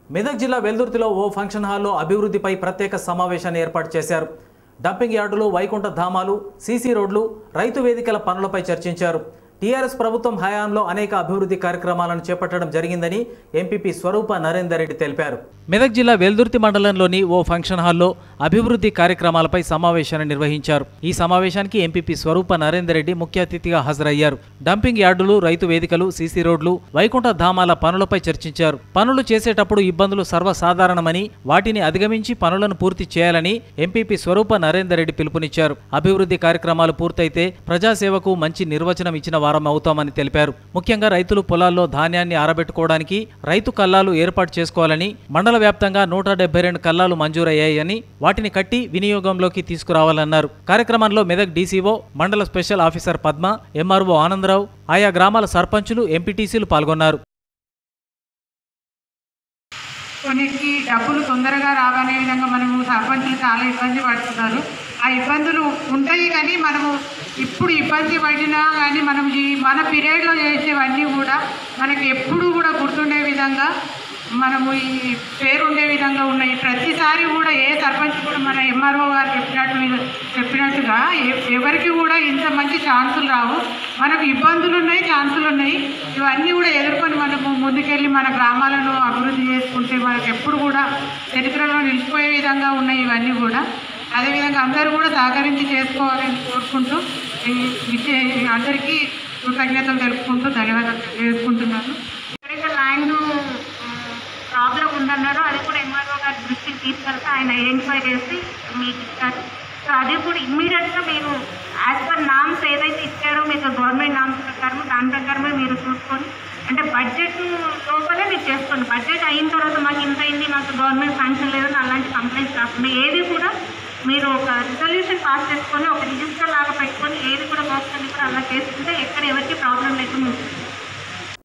మెదక్ జిల్లా వెల్దుర్తిలో ఓ ఫంక్షన్ హాల్లో అభివృద్ధిపై ప్రత్యేక సమావేశాన్ని ఏర్పాటు చేశారు డంపింగ్ యార్డులు వైకుంఠ ధామాలు సీసీ రోడ్లు రైతు వేదికల పనులపై చర్చించారు టీఆర్ఎస్ ప్రభుత్వం హయాంలో అనేక అభివృద్ధి కార్యక్రమాలను చేపట్టడం జరిగిందని ఎంపీపీ స్వరూప నరేందర్ రెడ్డి తెలిపారు మెదక్ జిల్లా వెల్దుర్తి మండలంలోని ఓ ఫంక్షన్ హాల్లో అభివృద్ధి కార్యక్రమాలపై సమావేశాన్ని నిర్వహించారు ఈ సమావేశానికి ఎంపీపీ స్వరూప నరేందర్ రెడ్డి ముఖ్య అతిథిగా హాజరయ్యారు డంపింగ్ యార్డులు రైతు వేదికలు సీసీ రోడ్లు వైకుంఠ ధామాల పనులపై చర్చించారు పనులు చేసేటప్పుడు ఇబ్బందులు సర్వసాధారణమని వాటిని అధిగమించి పనులను పూర్తి చేయాలని ఎంపీపీ స్వరూప నరేందర్ రెడ్డి పిలుపునిచ్చారు అభివృద్ధి కార్యక్రమాలు పూర్తయితే ప్రజాసేవకు మంచి నిర్వచనం ఇచ్చిన వారం అవుతామని తెలిపారు ముఖ్యంగా రైతులు పొలాల్లో ధాన్యాన్ని ఆరబెట్టుకోవడానికి రైతు కల్లాలు ఏర్పాటు చేసుకోవాలని మండల వ్యాప్తంగా నూట డెబ్బై రెండు కల్లాలు మంజూరయ్యాయని వాటిని కట్టి వినియోగంలోకి తీసుకురావాలన్నారు కార్యక్రమంలో మెదక్ డీసీఓ మండల special officer Padma MRO Anandarao ఆయా గ్రామాల సర్పంచులు ఎంపీటీసీలు పాల్గొన్నారు కొన్నిటికి డబ్బులు తొందరగా రావనే విధంగా మనము సర్పంచులు చాలా ఇబ్బంది పడుతున్నారు ఆ ఇబ్బందులు ఉంటాయి కానీ మనము ఇప్పుడు ఇబ్బంది పడినా కానీ మనం ఈ మన పీరియడ్లో చేసేవన్నీ కూడా మనకి ఎప్పుడు కూడా గుర్తుండే విధంగా మనము ఈ పేరుండే విధంగా ఉన్నాయి ప్రతిసారి కూడా ఏ సర్పంచ్ కూడా మన ఎంఆర్ఓ గారు చెప్పినట్టు చెప్పినట్టుగా ఎ- ఎవరికి కూడా ఇంత మంచి ఛాన్సులు రావు మనకు ఇబ్బందులు ఉన్నాయి ఛాన్సులు ఉన్నాయి ఇవన్నీ కూడా ఎదుర్కొని మనము ముందుకెళ్ళి మన గ్రామాలను అభివృద్ధి చేసుకుంటే మనకు ఎప్పుడు కూడా చరిత్రలో నిలిచిపోయే విధంగా ఉన్నాయి ఇవన్నీ కూడా అదేవిధంగా అందరూ కూడా సహకరించి చేసుకోవాలని కోరుకుంటూ ఈ విజయ అందరికీ కృతజ్ఞతలు తెలుపుకుంటూ ధన్యవాదాలు తెలియజేసుకుంటున్నాను ఎక్కడైతే ల్యాండ్ ప్రాబ్లం ఉందన్నారో అది కూడా ఎంఆర్ఓ గారి దృష్టికి తీసుకెళ్తే ఆయన ఐడెంటిఫై చేసి మీకు ఇస్తారు సో అది కూడా ఇమ్మీడియట్గా మీరు యాజ్ పర్ నామ్స్ ఏదైతే ఇచ్చారో మీకు గవర్నమెంట్ నామ్స్ ప్రకారం దాని ప్రకారమే మీరు చూసుకొని అంటే బడ్జెట్ లోపలే మీరు చేసుకోండి బడ్జెట్ అయిన తర్వాత మాకు ఇంత అయింది మాకు గవర్నమెంట్ శాంక్షన్ లేదని అలాంటి కంప్లైంట్స్ కాకుండా ఏది కూడా మీరు ఒక రిజల్యూషన్ పాస్ చేసుకొని ఒక రిజిస్టర్ లాగా పెట్టుకొని ఏది కూడా మోస్తుంది కూడా అలా చేసుకుంటే ఎక్కడ ఎవరికి ప్రాబ్లం లేకుండా ఉంటుంది